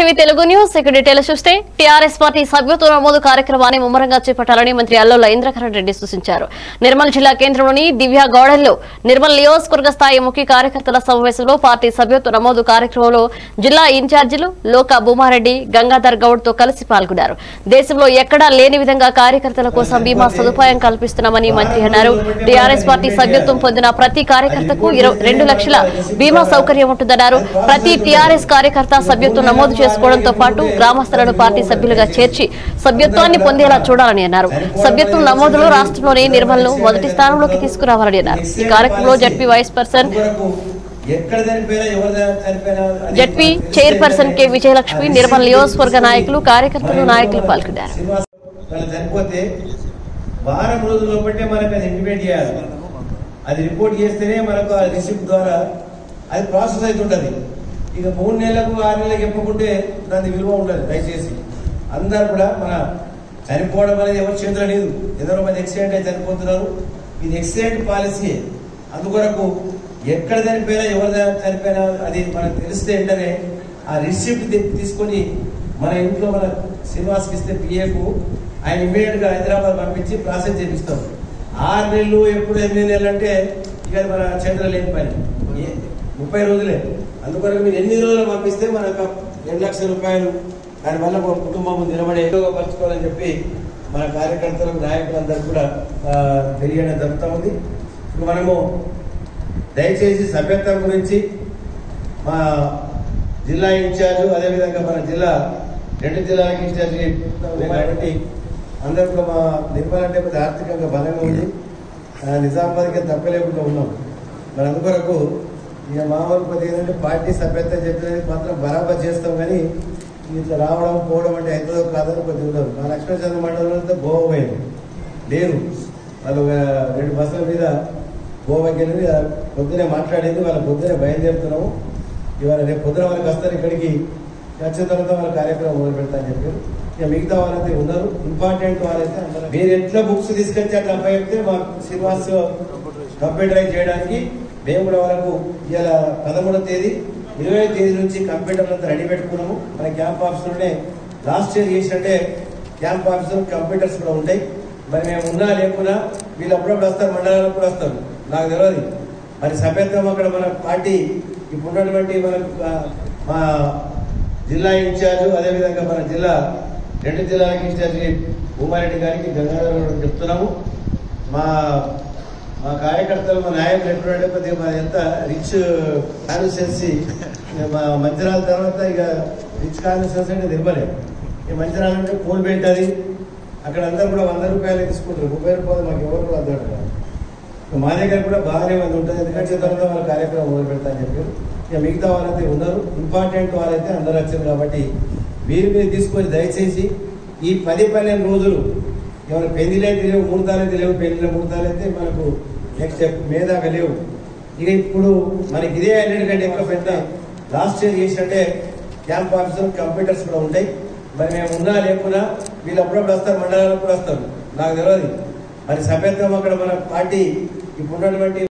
TV Telugu news ఇక్కడ details చూస్తే TRS party సభ్యత్వ నమోదు కార్యక్రమాన్ని ముమ్మరంగా చేపట్టాలని మంత్రి అల్లోల ఇంద్రకరణ్ రెడ్డి సూచించారు నిర్మల్ జిల్లా కేంద్రంలోని దివ్య గౌడెల్లో నిర్మల్ నియోజకవర్గ స్థాయి ముఖ్య కార్యకర్తల సమావేశంలో పార్టీ సభ్యత్వ నమోదు కార్యక్రమంలో జిల్లా ఇన్ఛార్జీలు లోక భూమారెడ్డి గంగాధర్ గౌడ్ తో కలిసి పాల్గొన్నారు దేశంలో ఎక్కడా లేని విధంగా కార్యకర్తల కోసం బీమా సదుపాయం కల్పిస్తున్నామని మంత్రి అన్నారు టీఆర్ఎస్ పార్టీ సభ్యత్వం పొందిన ప్రతి కార్యకర్తకు ఇరవై రెండు లక్షల బీమా సౌకర్యం ఉంటుందన్నారు ప్రతి టీఆర్ఎస్ కార్యకర్త సభ్యత్వం నమోదు చేసుకోవడంతో పాటు గ్రామస్తులను పార్టీ సభ్యులుగా చేర్చి సభ్యత్వాన్ని పొందేలా చూడాలని అన్నారు సభ్యత్వం నమోదులో రాష్ట్రంలోని నిర్మల్ను మొదటి స్థానంలోకి తీసుకురావాలని అన్నారు ఈ కార్యక్రమంలో జడ్పీ వైస్ పర్సన్ వరకు ఎక్కడ చనిపోయినా ఎవరు చనిపోయినా అది జడ్పీ మనకు చైర్పర్సన్ కె విజయలక్ష్మి అది నిర్మల్ నియోజకవర్గ నాయకులు కార్యకర్తలు నాయకులు పాల్గొన్నారు శ్రీనివాస్ వాళ్ళు చనిపోతే వారం రోజుల బట్టే మనకు అది ఇంటిమేట్ చేయాలి అది రిపోర్ట్ చేస్తేనే మనకు ఆ రిసిప్ట్ ద్వారా అది ప్రాసెస్ అవుతుంటది ఇక మూడు నెలలకు ఆరు నెలలకు చెప్పకుంటే దాని విలువ ఉండదు దయచేసి అందరు కూడా మన చనిపోవడం అనేది ఎవరి చేతిలో లేదు ఎందరో మంది ఎక్సిడెంట్ అయి చనిపోతున్నారు ఇది ఎక్సిడెంట్ పాలసీ అందుకొరకు ఎక్కడ చనిపోయినా ఎవరు చనిపోయినా అది మనకు తెలిస్తే వెంటనే ఆ రిసిప్ట్ తీసుకొని మన ఇంట్లో మన శ్రీనివాస్కి ఇస్తే పిఏకు ఆయన ఇమీడియట్ గా హైదరాబాద్ పంపించి ప్రాసెస్ చేపిస్తాం ఆరు నెలలు ఎప్పుడు ఎనిమిది నెలలు అంటే ఇక అది మన చేతిలో లేని పని ఏ- ముప్పై రోజులే అందుకొరకు మీరు ఎన్ని రోజులు పంపిస్తే మనకు రెండు లక్షల రూపాయలు దానివల్ల ఒక కుటుంబం నిలబడే ఉపయోగపరచుకోవాలని చెప్పి మన కార్యకర్తలకు నాయకులందరూ కూడా ఆ, తెలియడం జరుగుతూ ఉంది ఇప్పుడు మనము దయచేసి సభ్యత్వం గురించి మా జిల్లా ఇన్ఛార్జ్ అదేవిధంగా మన జిల్లా రెండు జిల్లాలకు ఇన్ఛార్జ్ కాబట్టి అందరూ కూడా మా నిర్మల్ అంటే కొద్దిగా ఆర్థికంగా బలంగా ఉంది ఆ, నిజామాబాద్కి తప్పలేకుండా ఉన్నాం మరి అందుకొరకు ఇక మామూలు కొద్దిగా ఏంటంటే పార్టీ సభ్యత్వం చెప్పినది మాత్రం బరాబర్ చేస్తాం కానీ ఇట్లా రావడం పోవడం అంటే అవుతుందో కాదని కొద్దిగా ఉండదు మా లక్ష్మీచంద్ర మండలంలో గోవా పోయింది లేరు వాళ్ళు ఒక రెండు బస్సుల మీద గోవాకి వెళ్ళి ఆ పొద్దునే మాట్లాడింది వాళ్ళ పొద్దునే బయలుదేరుతున్నాము ఇవాళ రేపు పొద్దున వాళ్ళకి వస్తారు ఇక్కడికి వచ్చిన తర్వాత వాళ్ళ కార్యక్రమం మొదలు పెడతా అని చెప్పారు ఇక మిగతా వాళ్ళైతే ఉన్నారు ఇంపార్టెంట్ వాళ్ళైతే అందరూ మీరు ఎట్లా బుక్స్ తీసుకొచ్చి అట్లా అబ్బాయి చెప్తే మా శ్రీనివాస్ కంప్యూటరైజ్ చేయడానికి మేము కూడా వాళ్ళకు ఇవాళ పదమూడవ తేదీ ఇరవై తేదీ నుంచి కంప్యూటర్లు అంతా రెడీ పెట్టుకున్నాము మన క్యాంప్ ఆఫీసులోనే లాస్ట్ ఇయర్ చేసినట్టే క్యాంప్ ఆఫీసులో కంప్యూటర్స్ కూడా ఉంటాయి మరి మేము ఉన్నా లేకున్నా వీళ్ళు అప్పుడప్పుడు వస్తారు మండలాలకు కూడా వస్తారు నాకు తెలియదు మరి సభ్యత్వం అక్కడ మన పార్టీ ఇప్పుడు ఉన్నటువంటి మనకు ఆ, మా జిల్లా ఇన్ఛార్జ్ అదేవిధంగా మన జిల్లా రెండు జిల్లాలకు ఇన్ఛార్జ్ భూమారెడ్డి గారికి గంగాధర్ గారికి చెప్తున్నాము మా మా కార్యకర్తలు మా నాయకులు ఎటువంటి కొద్దిగా మా ఎంత రిచ్ కాన్స్టిట్యున్సీ మా మంచిరాల తర్వాత ఇక రిచ్ కాన్స్టిట్యున్సీ అంటే ఇవ్వలేదు ఈ మంచిరాల అంటే పూల్ బెల్ట్ అది అక్కడ అందరూ కూడా వంద రూపాయలు తీసుకుంటారు ముప్పై రూపాయలు మాకు ఎవరు కూడా అందరు కూడా. ఇక మా దగ్గర కూడా బాగానే మంది ఉంటుంది ఎందుకంటే తర్వాత వాళ్ళ కార్యక్రమం మొదలు పెడతా అని చెప్పారు ఇక మిగతా వాళ్ళైతే ఉన్నారు ఇంపార్టెంట్ వాళ్ళైతే అందరు వచ్చారు కాబట్టి వీరి మీద తీసుకొని దయచేసి ఈ పది పన్నెండు రోజులు ఎవరు పెళ్లిలు అయితే లేవు ముహూర్తాలు అయితే లేవు పెళ్లిల ముహూర్తాలు అయితే మనకు నెక్స్ట్ మేదాకా లేవు ఇక ఇప్పుడు మనకి ఇదే అన్నిటికంటే ఎక్కువ పెద్ద లాస్ట్ ఇయర్ చేసినట్టే క్యాంప్ ఆఫీసులు కంప్యూటర్స్ కూడా ఉంటాయి మరి మేము ఉన్నా లేకున్నా వీళ్ళు అప్పుడప్పుడు వస్తారు మండలాలకు కూడా వస్తారు నాకు తెలియదు మరి సభ్యత్వం అక్కడ మన పార్టీ ఇప్పుడు ఉన్నటువంటి